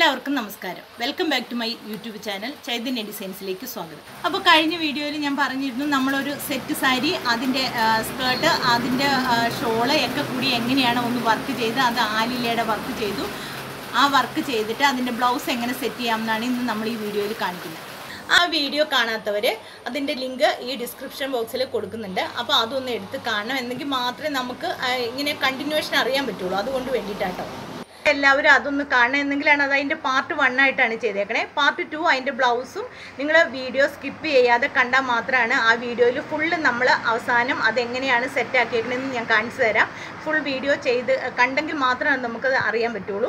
എല്ലാവർക്കും നമസ്കാരം welcome back to my YouTube channel Chaitanya ഡിസൈൻസിലേക്ക് സ്വാഗതം അപ്പോൾ കഴിഞ്ഞ വീഡിയോയിൽ ഞാൻ പറഞ്ഞിരുന്നു നമ്മളൊരു സെറ്റ് സാരി അതിൻ്റെ സ്കേർട്ട് അതിൻ്റെ ഷോള് ഒക്കെ കൂടി എങ്ങനെയാണ് ഒന്ന് വർക്ക് ചെയ്ത് അത് ആലിലയുടെ വർക്ക് ചെയ്തു ആ വർക്ക് ചെയ്തിട്ട് അതിൻ്റെ ബ്ലൗസ് എങ്ങനെ സെറ്റ് ചെയ്യാമെന്നാണ് ഇന്ന് നമ്മൾ ഈ വീഡിയോയിൽ കാണിക്കുന്നത് ആ വീഡിയോ കാണാത്തവർ അതിൻ്റെ ലിങ്ക് ഈ ഡിസ്ക്രിപ്ഷൻ ബോക്സിൽ കൊടുക്കുന്നുണ്ട് അപ്പോൾ അതൊന്ന് എടുത്ത് കാണണം എന്നെങ്കിൽ മാത്രമേ നമുക്ക് ആ, ഇങ്ങനെ കണ്ടിന്യൂഷൻ അറിയാൻ പറ്റുള്ളൂ അതുകൊണ്ട് വേണ്ടിയിട്ടാട്ടോ എല്ലാവരും അതൊന്ന് കാണണം എന്നെങ്കിലാണ് അത് അതിൻ്റെ പാർട്ട് വൺ ആയിട്ടാണ് ചെയ്തേക്കണേ പാർട്ട് ടു അതിൻ്റെ ബ്ലൗസും നിങ്ങൾ വീഡിയോ സ്കിപ്പ് ചെയ്യാതെ കണ്ടാൽ മാത്രമാണ് ആ വീഡിയോയിൽ ഫുള്ള് നമ്മൾ അവസാനം അതെങ്ങനെയാണ് സെറ്റ് ആക്കിയേക്കണമെന്ന് ഞാൻ കാണിച്ചു തരാം ഫുൾ വീഡിയോ ചെയ്ത് കണ്ടെങ്കിൽ മാത്രമേ നമുക്കത് അറിയാൻ പറ്റുള്ളൂ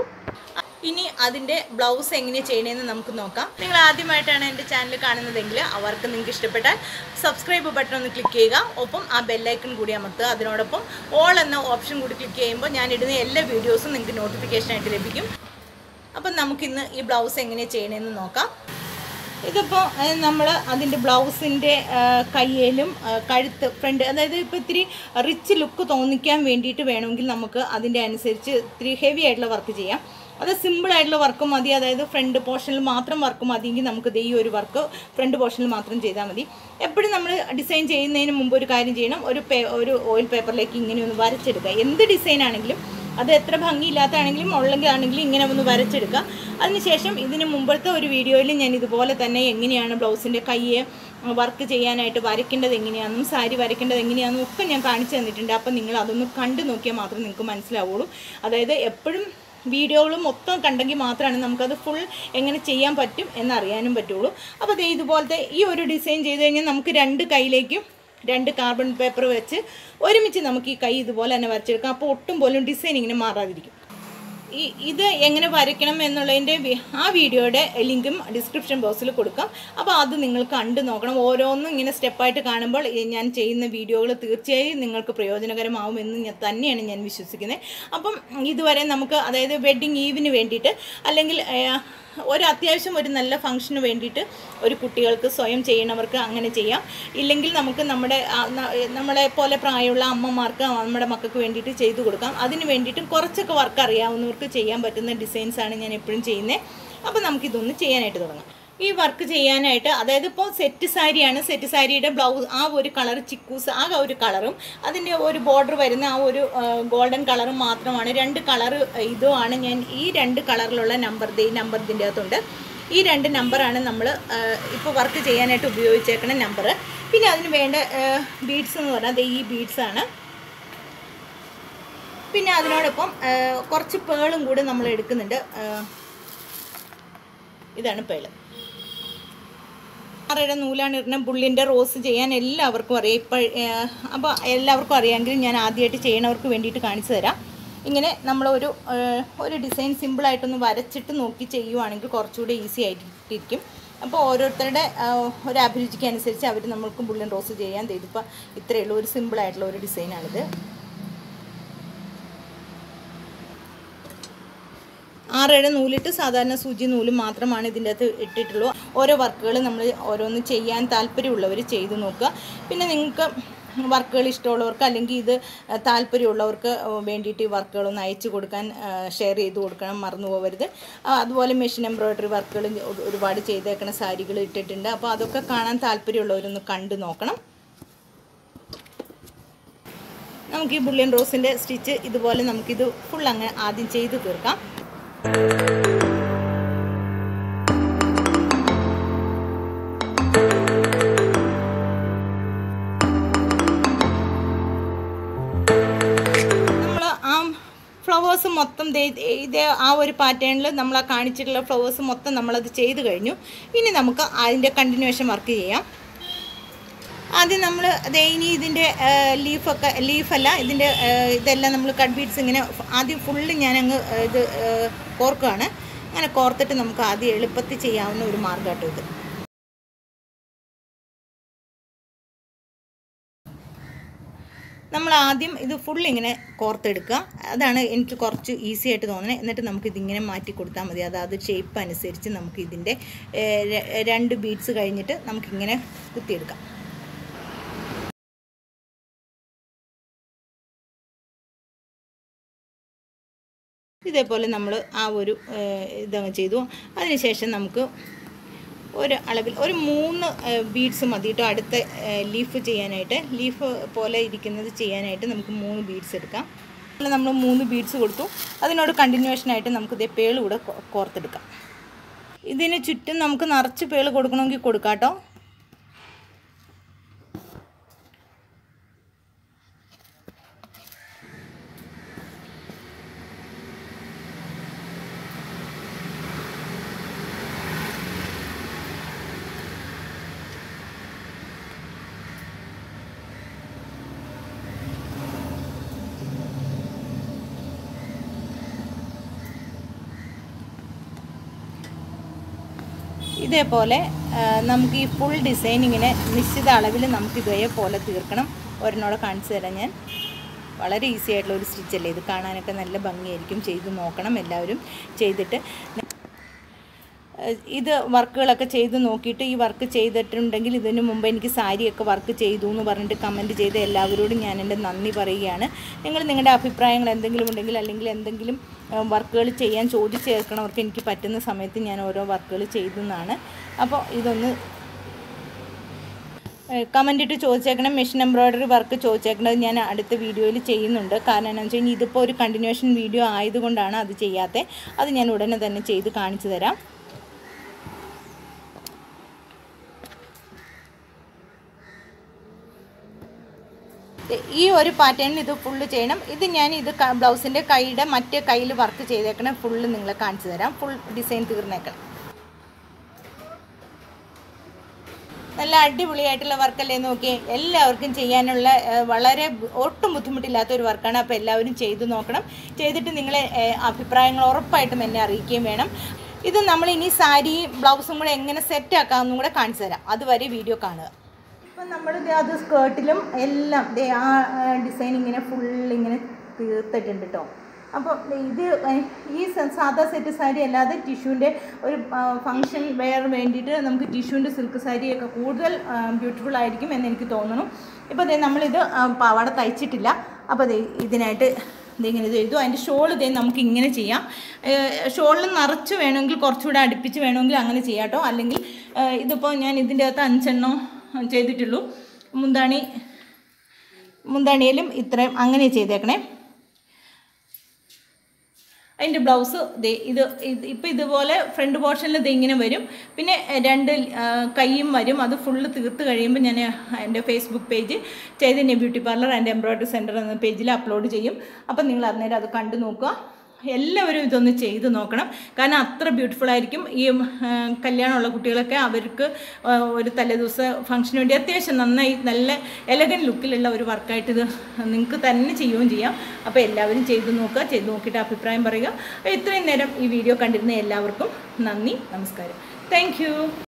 ഇനി അതിൻ്റെ ബ്ലൗസ് എങ്ങനെ ചെയ്യണമെന്ന് നമുക്ക് നോക്കാം നിങ്ങൾ ആദ്യമായിട്ടാണ് എൻ്റെ ചാനൽ കാണുന്നതെങ്കിൽ അവർക്ക് നിങ്ങൾക്ക് ഇഷ്ടപ്പെട്ടാൽ സബ്സ്ക്രൈബ് ബട്ടൺ ഒന്ന് ക്ലിക്ക് ചെയ്യുക ഒപ്പം ആ ബെല്ലൈക്കൺ കൂടി അമർത്തുക അതിനോടൊപ്പം ഓൾ എന്ന ഓപ്ഷൻ കൂടി ക്ലിക്ക് ചെയ്യുമ്പോൾ ഞാൻ ഇടുന്ന എല്ലാ വീഡിയോസും നിങ്ങൾക്ക് നോട്ടിഫിക്കേഷൻ ആയിട്ട് ലഭിക്കും അപ്പം നമുക്കിന്ന് ഈ ബ്ലൗസ് എങ്ങനെ ചെയ്യണമെന്ന് നോക്കാം ഇതിപ്പോൾ നമ്മൾ അതിൻ്റെ ബ്ലൗസിൻ്റെ കയ്യിലും ആ, കഴുത്ത് ഫ്രണ്ട് അതായത് ഇപ്പോൾ ഇത്തിരി റിച്ച് ലുക്ക് തോന്നിക്കാൻ വേണ്ടിയിട്ട് വേണമെങ്കിൽ നമുക്ക് അതിൻ്റെ അനുസരിച്ച് ഇത്തിരി ഹെവി ആയിട്ടുള്ള വർക്ക് ചെയ്യാം അത് സിമ്പിൾ ആയിട്ടുള്ള വർക്ക് മതി അതായത് ഫ്രണ്ട് പോർഷനിൽ മാത്രം വർക്ക് മതിയെങ്കിൽ നമുക്ക് ദേ ഈ ഒരു വർക്ക് ഫ്രണ്ട് പോർഷനിൽ മാത്രം ചെയ്താൽ മതി എപ്പോഴും നമ്മൾ ഡിസൈൻ ചെയ്യുന്നതിന് മുമ്പ് ഒരു കാര്യം ചെയ്യണം ഒരു പേ ഒരു ഓയിൽ പേപ്പറിലേക്ക് ഇങ്ങനെ ഒന്ന് വരച്ചെടുക്കുക എന്ത് ഡിസൈൻ ആണെങ്കിലും അത് എത്ര ഭംഗിയില്ലാത്തതാണെങ്കിലും ഉള്ളെങ്കിൽ ആണെങ്കിലും ഇങ്ങനെ ഒന്ന് വരച്ചെടുക്കുക അതിനുശേഷം ഇതിന് മുമ്പത്തെ ഒരു വീഡിയോയിൽ ഞാൻ ഇതുപോലെ തന്നെ എങ്ങനെയാണ് ബ്ലൗസിൻ്റെ കയ്യെ വർക്ക് ചെയ്യാനായിട്ട് വരയ്ക്കേണ്ടത് എങ്ങനെയാണെന്നും സാരി വരയ്ക്കേണ്ടത് എങ്ങനെയാണെന്നും ഒക്കെ ഞാൻ കാണിച്ചു തന്നിട്ടുണ്ട് അപ്പം നിങ്ങൾ അതൊന്ന് കണ്ടു നോക്കിയാൽ മാത്രമേ നിങ്ങൾക്ക് മനസ്സിലാവുള്ളൂ അതായത് എപ്പോഴും വീഡിയോകൾ മൊത്തം കണ്ടെങ്കിൽ മാത്രമാണ് നമുക്കത് ഫുൾ എങ്ങനെ ചെയ്യാൻ പറ്റും എന്നറിയാനും പറ്റുള്ളൂ അപ്പോൾ ദേ ഇതുപോലത്തെ ഈ ഒരു ഡിസൈൻ ചെയ്ത് കഴിഞ്ഞാൽ നമുക്ക് രണ്ട് കൈയിലേക്കും രണ്ട് കാർബൺ പേപ്പർ വെച്ച് ഒരുമിച്ച് നമുക്ക് ഈ കൈ ഇതുപോലെ തന്നെ വരച്ചെടുക്കാം അപ്പോൾ ഒട്ടും പോലും ഡിസൈൻ ഇങ്ങനെ മാറാതിരിക്കും ഈ ഇത് എങ്ങനെ വരയ്ക്കണം എന്നുള്ളതിൻ്റെ വി- ആ വീഡിയോയുടെ ലിങ്കും ഡിസ്ക്രിപ്ഷൻ ബോക്സിൽ കൊടുക്കാം അപ്പോൾ അത് നിങ്ങൾ കണ്ടു നോക്കണം ഓരോന്നും ഇങ്ങനെ സ്റ്റെപ്പായിട്ട് കാണുമ്പോൾ ഈ ഞാൻ ചെയ്യുന്ന വീഡിയോകൾ തീർച്ചയായും നിങ്ങൾക്ക് പ്രയോജനകരമാവുമെന്ന് ഞാൻ തന്നെയാണ് ഞാൻ വിശ്വസിക്കുന്നത് അപ്പം ഇതുവരെ നമുക്ക് അതായത് വെഡ്ഡിങ് ഈവിന് വേണ്ടിയിട്ട് അല്ലെങ്കിൽ ഏഹ്, ഒരു അത്യാവശ്യം ഒരു നല്ല ഫംഗ്ഷന് വേണ്ടിയിട്ട് ഒരു കുട്ടികൾക്ക് സ്വയം ചെയ്യണവർക്ക് അങ്ങനെ ചെയ്യാം ഇല്ലെങ്കിൽ നമുക്ക് നമ്മുടെ ആ, ന- നമ്മളെ പോലെ പ്രായമുള്ള അമ്മമാർക്ക് നമ്മുടെ മക്കൾക്ക് വേണ്ടിയിട്ട് ചെയ്തു കൊടുക്കാം അതിന് വേണ്ടിയിട്ടും കുറച്ചൊക്കെ വർക്ക് അറിയാവുന്നവർക്ക് ചെയ്യാൻ പറ്റുന്ന ഡിസൈൻസാണ് ഞാൻ എപ്പോഴും ചെയ്യുന്നത് അപ്പോൾ നമുക്കിതൊന്ന് ചെയ്യാനായിട്ട് തുടങ്ങാം ഈ വർക്ക് ചെയ്യാനായിട്ട് അതായത് ഇപ്പോൾ സെറ്റ് സാരിയാണ് സെറ്റ് സാരിയുടെ ബ്ലൗസ് ആ ഒരു കളർ ചിക്കൂസ് ആ ഒരു കളറും അതിൻ്റെ ഒരു ബോർഡർ വരുന്ന ആ ഒരു ഗോൾഡൻ കളറും മാത്രമാണ് രണ്ട് കളർ ഇതുമാണ് ഞാൻ ഈ രണ്ട് കളറിലുള്ള നമ്പർ ഈ നമ്പർ ഇതിൻ്റെ അകത്തുണ്ട് ഈ രണ്ട് നമ്പറാണ് നമ്മൾ ഇപ്പോൾ വർക്ക് ചെയ്യാനായിട്ട് ഉപയോഗിച്ചേക്കുന്ന നമ്പർ പിന്നെ അതിന് വേണ്ട ബീഡ്സ് എന്ന് പറഞ്ഞാൽ ദേ ഈ ബീഡ്സാണ് പിന്നെ അതിനോടൊപ്പം ആ, കുറച്ച് പേളും കൂടി നമ്മൾ എടുക്കുന്നുണ്ട് ആ, ഇതാണ് പേള് ആറയുടെ നൂലാണ് ഇടുന്ന ബുള്ളിൻ്റെ റോസ് ചെയ്യാൻ എല്ലാവർക്കും അറിയാം ഇപ്പോൾ അപ്പോൾ എല്ലാവർക്കും അറിയാമെങ്കിലും ഞാൻ ആദ്യമായിട്ട് ചെയ്യണവർക്ക് വേണ്ടിയിട്ട് കാണിച്ചു തരാം ഇങ്ങനെ നമ്മളൊരു ആ, ഒരു ഡിസൈൻ സിമ്പിളായിട്ടൊന്ന് വരച്ചിട്ട് നോക്കി ചെയ്യുവാണെങ്കിൽ കുറച്ചുകൂടി ഈസി ആയിട്ടിരിക്കും അപ്പോൾ ഓരോരുത്തരുടെ ആ, ഒരു അഭിരുചിക്ക് അനുസരിച്ച് അവർ നമ്മൾക്ക് ബുള്ളിൻ റോസ് ചെയ്യാൻ ഇതിപ്പോൾ ഇത്രയേ ഉള്ളൂ ഒരു സിമ്പിളായിട്ടുള്ള ഒരു ഡിസൈനാണിത് ആറേഴ് നൂലിട്ട് സാധാരണ സൂചി നൂല് മാത്രമാണ് ഇതിൻ്റെ അകത്ത് ഇട്ടിട്ടുള്ളൂ ഓരോ വർക്കുകൾ നമ്മൾ ഓരോന്ന് ചെയ്യാൻ താല്പര്യമുള്ളവർ ചെയ്ത് നോക്കുക പിന്നെ നിങ്ങൾക്ക് വർക്കുകൾ ഇഷ്ടമുള്ളവർക്ക് അല്ലെങ്കിൽ ഇത് താല്പര്യമുള്ളവർക്ക് വേണ്ടിയിട്ട് ഈ വർക്കുകളൊന്ന് അയച്ചു കൊടുക്കാൻ ഷെയർ ചെയ്ത് കൊടുക്കണം മറന്നു പോകരുത് ആ, അതുപോലെ മെഷീൻ എംബ്രോയ്ഡറി വർക്കുകൾ ഒരുപാട് ചെയ്തേക്കണ സാരികൾ ഇട്ടിട്ടുണ്ട് അപ്പോൾ അതൊക്കെ കാണാൻ താല്പര്യമുള്ളവരൊന്ന് കണ്ടു നോക്കണം നമുക്ക് ഈ ബുള്ളിയൻ റോസിൻ്റെ സ്റ്റിച്ച് ഇതുപോലെ നമുക്കിത് ഫുൾ അങ്ങ് ആദ്യം ചെയ്ത് തീർക്കാം നമ്മൾ ആ ഫ്ലവേഴ്സ് മൊത്തം ദേ ഇതേ ആ ഒരു പാറ്റേണിൽ നമ്മൾ ആ കാണിച്ചിട്ടുള്ള ഫ്ലവേഴ്സ് മൊത്തം നമ്മളത് ചെയ്ത് കഴിഞ്ഞു ഇനി നമുക്ക് അതിൻ്റെ കണ്ടിന്യൂഷൻ വർക്ക് ചെയ്യാം ആദ്യം നമ്മൾ ദേ ഇനി ഇതിൻ്റെ ലീഫൊക്കെ ലീഫല്ല ഇതിൻ്റെ ഇതെല്ലാം നമ്മൾ കട്ട് ബീഡ്സ് ഇങ്ങനെ ആദ്യം ഫുള്ള് ഞാനങ്ങ് ആ, ഇത് ആ, കോർക്കുകയാണ് അങ്ങനെ കോർത്തിട്ട് നമുക്ക് ആദ്യം എളുപ്പത്തിൽ ചെയ്യാവുന്ന ഒരു മാർഗ്ഗമാട്ടോ ഇത് നമ്മൾ ആദ്യം ഇത് ഫുൾ ഇങ്ങനെ കോർത്തെടുക്കുക അതാണ് എനിക്ക് കുറച്ച് ഈസി ആയിട്ട് തോന്നുന്നത് എന്നിട്ട് നമുക്ക് ഇതിങ്ങനെ മാറ്റി കൊടുത്താൽ മതി അതായത് ഷേപ്പ് അനുസരിച്ച് നമുക്ക് ഇതിൻ്റെ ഏഹ്, ര- രണ്ട് ബീഡ്സ് കഴിഞ്ഞിട്ട് നമുക്കിങ്ങനെ കുത്തിയെടുക്കാം ഇതേപോലെ നമ്മൾ ആ ഒരു ഏഹ്, ഇതങ്ങ് ചെയ്തു അതിനുശേഷം നമുക്ക് ഒരു അളവിൽ ഒരു മൂന്ന് ബീഡ്സ് മതി കേട്ടോ അടുത്ത ലീഫ് ചെയ്യാനായിട്ട് ലീഫ് പോലെ ഇരിക്കുന്നത് ചെയ്യാനായിട്ട് നമുക്ക് മൂന്ന് ബീഡ്സ് എടുക്കാം അതിൽ നമ്മൾ മൂന്ന് ബീഡ്സ് കൊടുത്തു അതിനോട് കണ്ടിന്യൂഷനായിട്ട് നമുക്ക് ഇതേ പേള് കൂടെ കോ- കോർത്തെടുക്കാം ഇതിന് ചുറ്റും നമുക്ക് നിറച്ച് പേള് കൊടുക്കണമെങ്കിൽ കൊടുക്കാം കേട്ടോ ഇതേപോലെ ആ, നമുക്ക് ഈ ഫുൾ ഡിസൈൻ ഇങ്ങനെ നിശ്ചിത അളവിൽ നമുക്ക് ഇതേപോലെ തീർക്കണം ഒരെണ്ണോടെ കാണിച്ചു തരാം ഞാൻ വളരെ ഈസി ആയിട്ടുള്ള ഒരു സ്റ്റിച്ചല്ലേ ഇത് കാണാനൊക്കെ നല്ല ഭംഗിയായിരിക്കും ചെയ്ത് നോക്കണം എല്ലാവരും ചെയ്തിട്ട് ഏഹ് ഇത് വർക്കുകളൊക്കെ ചെയ്ത് നോക്കിയിട്ട് ഈ വർക്ക് ചെയ്തിട്ടുണ്ടെങ്കിൽ ഇതിനു മുമ്പ് എനിക്ക് സാരിയൊക്കെ വർക്ക് ചെയ്തു എന്ന് പറഞ്ഞിട്ട് കമൻറ്റ് ചെയ്ത എല്ലാവരോടും ഞാൻ എൻ്റെ നന്ദി പറയുകയാണ് നിങ്ങൾ നിങ്ങളുടെ അഭിപ്രായങ്ങൾ എന്തെങ്കിലും ഉണ്ടെങ്കിൽ അല്ലെങ്കിൽ എന്തെങ്കിലും വർക്കുകൾ ചെയ്യാൻ ചോദിച്ചു ചേർക്കണവർക്ക് എനിക്ക് പറ്റുന്ന സമയത്ത് ഞാൻ ഓരോ വർക്കുകൾ ചെയ്തെന്നാണ് അപ്പോൾ ഇതൊന്ന് കമൻ്റ് ഇട്ട് ചോദിച്ചേക്കണം മെഷീൻ എംബ്രോയ്ഡറി വർക്ക് ചോദിച്ചേക്കണത് ഞാൻ അടുത്ത വീഡിയോയിൽ ചെയ്യുന്നുണ്ട് കാരണം എന്താണെന്ന് വെച്ച് കഴിഞ്ഞാൽ ഇതിപ്പോൾ ഒരു കണ്ടിന്യൂഷൻ വീഡിയോ ആയതുകൊണ്ടാണ് അത് ചെയ്യാത്തത് അത് ഞാൻ ഉടനെ തന്നെ ചെയ്ത് കാണിച്ചു തരാം ഈ ഒരു പാറ്റേണിൽ ഇത് ഫുള്ള് ചെയ്യണം ഇത് ഞാൻ ഇത് ബ്ലൗസിൻ്റെ കൈയുടെ മറ്റേ കയ്യിൽ വർക്ക് ചെയ്തേക്കണം ഫുള്ള് നിങ്ങളെ കാണിച്ചു തരാം ഫുൾ ഡിസൈൻ തീർന്നേക്കണം നല്ല അടിപൊളിയായിട്ടുള്ള വർക്കല്ലേ നോക്കിയേ എല്ലാവർക്കും ചെയ്യാനുള്ള ഏഹ്, വളരെ ബു- ഒട്ടും ബുദ്ധിമുട്ടില്ലാത്ത ഒരു വർക്കാണ് അപ്പോൾ എല്ലാവരും ചെയ്ത് നോക്കണം ചെയ്തിട്ട് നിങ്ങളെ ഏഹ്, അഭിപ്രായങ്ങൾ ഉറപ്പായിട്ടും എന്നെ അറിയിക്കുകയും വേണം ഇത് നമ്മൾ ഇനി സാരി ബ്ലൗസും കൂടെ എങ്ങനെ സെറ്റ് ആക്കാമെന്നും കൂടെ കാണിച്ചു തരാം അതുവരെ വീഡിയോ കാണുക ഇപ്പം നമ്മൾ അത് സ്കേർട്ടിലും എല്ലാം ദേ ആ ഡിസൈൻ ഇങ്ങനെ ഫുൾ ഇങ്ങനെ തീർത്തിട്ടുണ്ട് കേട്ടോ അപ്പോൾ ഇത് ഏഹ്, ഈ സ- സാധാ സെറ്റ് സാരി അല്ലാതെ ടിഷ്യൂൻ്റെ ഒരു ഫങ്ഷൻ വെയർ വേണ്ടിയിട്ട് നമുക്ക് ടിഷ്യൂൻ്റെ സിൽക്ക് സാരിയൊക്കെ കൂടുതൽ ബ്യൂട്ടിഫുൾ ആയിരിക്കും എന്ന് എനിക്ക് തോന്നുന്നു ഇപ്പോൾ ദേ നമ്മളിത് ആ, പാവാട തയ്ച്ചിട്ടില്ല അപ്പോൾ ദേ ഇതിനായിട്ട് ഇതിങ്ങനെ ചെയ്തു അതിൻ്റെ ഷോൾ ഇതേ നമുക്ക് ഇങ്ങനെ ചെയ്യാം ഷോളിൽ നിറച്ച് വേണമെങ്കിൽ കുറച്ചുകൂടെ അടുപ്പിച്ച് വേണമെങ്കിൽ അങ്ങനെ ചെയ്യാം കേട്ടോ അല്ലെങ്കിൽ ഏഹ്, ഇതിപ്പോൾ ഞാൻ ഇതിൻ്റെ അകത്ത് അഞ്ചെണ്ണം ചെയ്തിട്ടുള്ളൂ മുന്താണി മുന്താണിയിലും ഇത്രയും അങ്ങനെ ചെയ്തേക്കണേ അതിൻ്റെ ബ്ലൗസ് ദേ ഇത് ഇത് ഇപ്പം ഇതുപോലെ ഫ്രണ്ട് പോർഷനിൽ ഇത് ഇങ്ങനെ വരും പിന്നെ രണ്ട് ആ, കൈയും വരും അത് ഫുള്ള് തീർത്ത് കഴിയുമ്പോൾ ഞാൻ എൻ്റെ Facebook page Chaitanya beauty parlour and embroidery centre എന്ന പേജിൽ അപ്ലോഡ് ചെയ്യും അപ്പം നിങ്ങൾ അന്നേരം അത് കണ്ടു നോക്കുക എല്ലാവരും ഇതൊന്ന് ചെയ്ത് നോക്കണം കാരണം അത്ര ബ്യൂട്ടിഫുൾ ആയിരിക്കും ഈ ആ, കല്യാണമുള്ള കുട്ടികളൊക്കെ അവർക്ക് ആ, ഒരു തലേദിവസം ഫംഗ്ഷന് വേണ്ടി അത്യാവശ്യം നന്നായി നല്ല എലഗൻ ലുക്കിലുള്ള ഒരു വർക്കായിട്ട് ഇത് നിങ്ങൾക്ക് തന്നെ ചെയ്യുകയും ചെയ്യാം അപ്പോൾ എല്ലാവരും ചെയ്ത് നോക്കുക ചെയ്ത് നോക്കിയിട്ട് അഭിപ്രായം പറയുക ഇത്രയും നേരം ഈ വീഡിയോ കണ്ടിരുന്ന എല്ലാവർക്കും നന്ദി നമസ്കാരം താങ്ക്